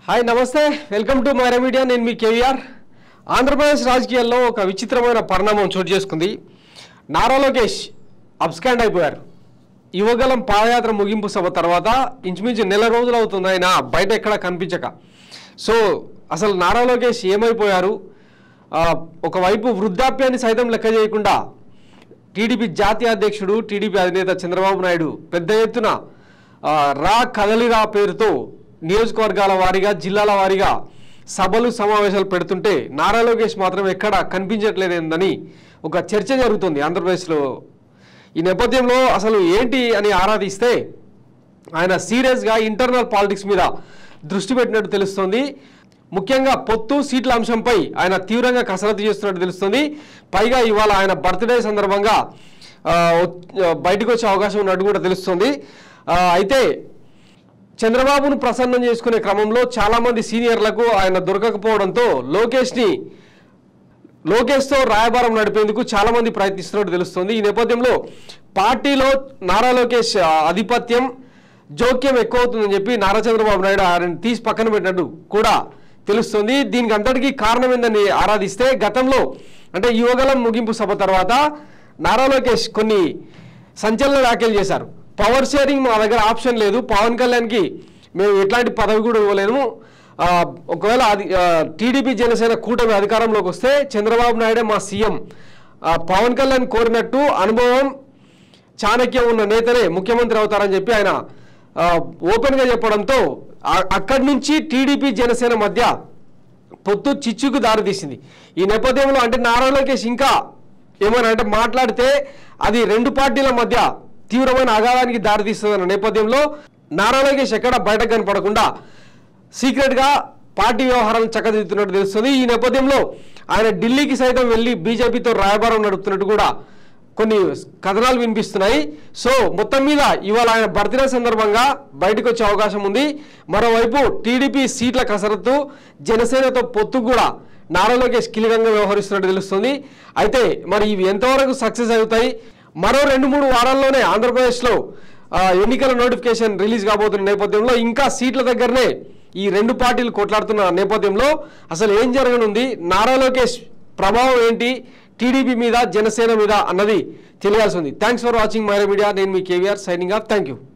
hi నమస్తే welcome to Myra media నేను మీ కేవీఆర్ ఆంధ్రప్రదేశ్ రాజకీయాల్లో ఒక విచిత్రమైన పరిణామం చోటు చేసుకుంది నారా లోకేష్ అబ్స్కాండ్ అయిపోయారు యువగలం పాదయాత్ర ముగింపు సభ తర్వాత ఇంచుమించు నెల రోజులు అవుతుంది ఆయన బయట ఎక్కడ కనిపించక సో అసలు నారా లోకేష్ ఏమైపోయారు ఆ, ఒకవైపు వృద్ధాప్యాన్ని సైతం లెక్క చేయకుండా టీడీపీ జాతీయ అధ్యక్షుడు టీడీపీ అధినేత చంద్రబాబు నాయుడు పెద్ద ఎత్తున ఆ, రా కదలిరా పేరుతో నియోజకవర్గాల వారీగా జిల్లాల వారీగా సభలు సమావేశాలు పెడుతుంటే నారా లోకేష్ మాత్రం ఎక్కడ కనిపించట్లేదని ఒక చర్చ జరుగుతుంది ఆంధ్రప్రదేశ్లో ఈ నేపథ్యంలో అసలు ఏంటి అని ఆరాధిస్తే ఆయన సీరియస్గా ఇంటర్నల్ పాలిటిక్స్ మీద దృష్టి పెట్టినట్టు తెలుస్తోంది ముఖ్యంగా పొత్తు సీట్ల అంశంపై ఆయన తీవ్రంగా కసరత్తు చేస్తున్నట్టు తెలుస్తుంది పైగా ఇవాళ ఆయన బర్త్డే సందర్భంగా ఆ, వ- బయటకు వచ్చే అవకాశం ఉన్నట్టు కూడా తెలుస్తుంది ఆ, అయితే చంద్రబాబును ప్రసన్నం చేసుకునే క్రమంలో చాలామంది సీనియర్లకు ఆయన దొరకకపోవడంతో లోకేష్ని లోకేష్తో రాయబారం నడిపేందుకు చాలా మంది ప్రయత్నిస్తున్నట్టు తెలుస్తుంది ఈ నేపథ్యంలో పార్టీలో నారా లోకేష్ ఆ, ఆధిపత్యం జోక్యం ఎక్కువ అవుతుందని చెప్పి నారా చంద్రబాబు నాయుడు ఆయన తీసి పక్కన పెట్టినట్టు కూడా తెలుస్తుంది దీనికి అంతటికీ కారణం ఏందని ఆరాధిస్తే గతంలో అంటే యువగలం ముగింపు సభ తర్వాత నారా లోకేష్ కొన్ని సంచలన వ్యాఖ్యలు చేశారు పవర్ షేరింగ్ మా దగ్గర ఆప్షన్ లేదు పవన్ కళ్యాణ్కి మేము ఎట్లాంటి పదవి కూడా ఇవ్వలేము ఆ, ఒకవేళ అది టీడీపీ జనసేన కూటమి అధికారంలోకి వస్తే చంద్రబాబు నాయుడే మా సీఎం ఆ, పవన్ కళ్యాణ్ కోరినట్టు అనుభవం చాణక్యం ఉన్న నేతనే ముఖ్యమంత్రి అవుతారని చెప్పి ఆయన ఆ, ఓపెన్గా చెప్పడంతో ఆ- అక్కడి నుంచి టీడీపీ జనసేన మధ్య పొత్తు చిచ్చుకు దారితీసింది ఈ నేపథ్యంలో అంటే నారా లోకేష్ ఇంకా ఏమైనా అంటే మాట్లాడితే అది రెండు పార్టీల మధ్య తీవ్రమైన అగాధానికి దారితీస్తుందన్న నేపథ్యంలో నారా లోకేష్ ఎక్కడ బయటకు కనపడకుండా సీక్రెట్గా పార్టీ వ్యవహారాలను చక్కదిద్దుతున్నట్టు తెలుస్తుంది ఈ నేపథ్యంలో ఆయన ఢిల్లీకి సైతం వెళ్ళి బీజేపీతో రాయబారం నడుపుతున్నట్టు కూడా కొన్ని కథనాలు వినిపిస్తున్నాయి సో మొత్తం మీద ఇవాళ ఆయన బర్త్డే సందర్భంగా బయటకు వచ్చే అవకాశం ఉంది మరోవైపు టీడీపీ సీట్ల కసరత్తు జనసేనతో పొత్తు కూడా నారా లోకేష్ కీలకంగా వ్యవహరిస్తున్నట్టు తెలుస్తుంది అయితే మరి ఇవి ఎంతవరకు సక్సెస్ అవుతాయి మరో రెండు మూడు వారాల్లోనే ఆంధ్రప్రదేశ్లో ఆ, ఎన్నికల నోటిఫికేషన్ రిలీజ్ కాబోతున్న నేపథ్యంలో ఇంకా సీట్ల దగ్గరనే ఈ రెండు పార్టీలు కొట్లాడుతున్న నేపథ్యంలో అసలు ఏం జరగనుంది నారా లోకేష్ ప్రభావం ఏంటి టీడీపీ మీద జనసేన మీద అన్నది తెలియాల్సి ఉంది thanks for watching Myra media నేను మీ KVR signing off thank you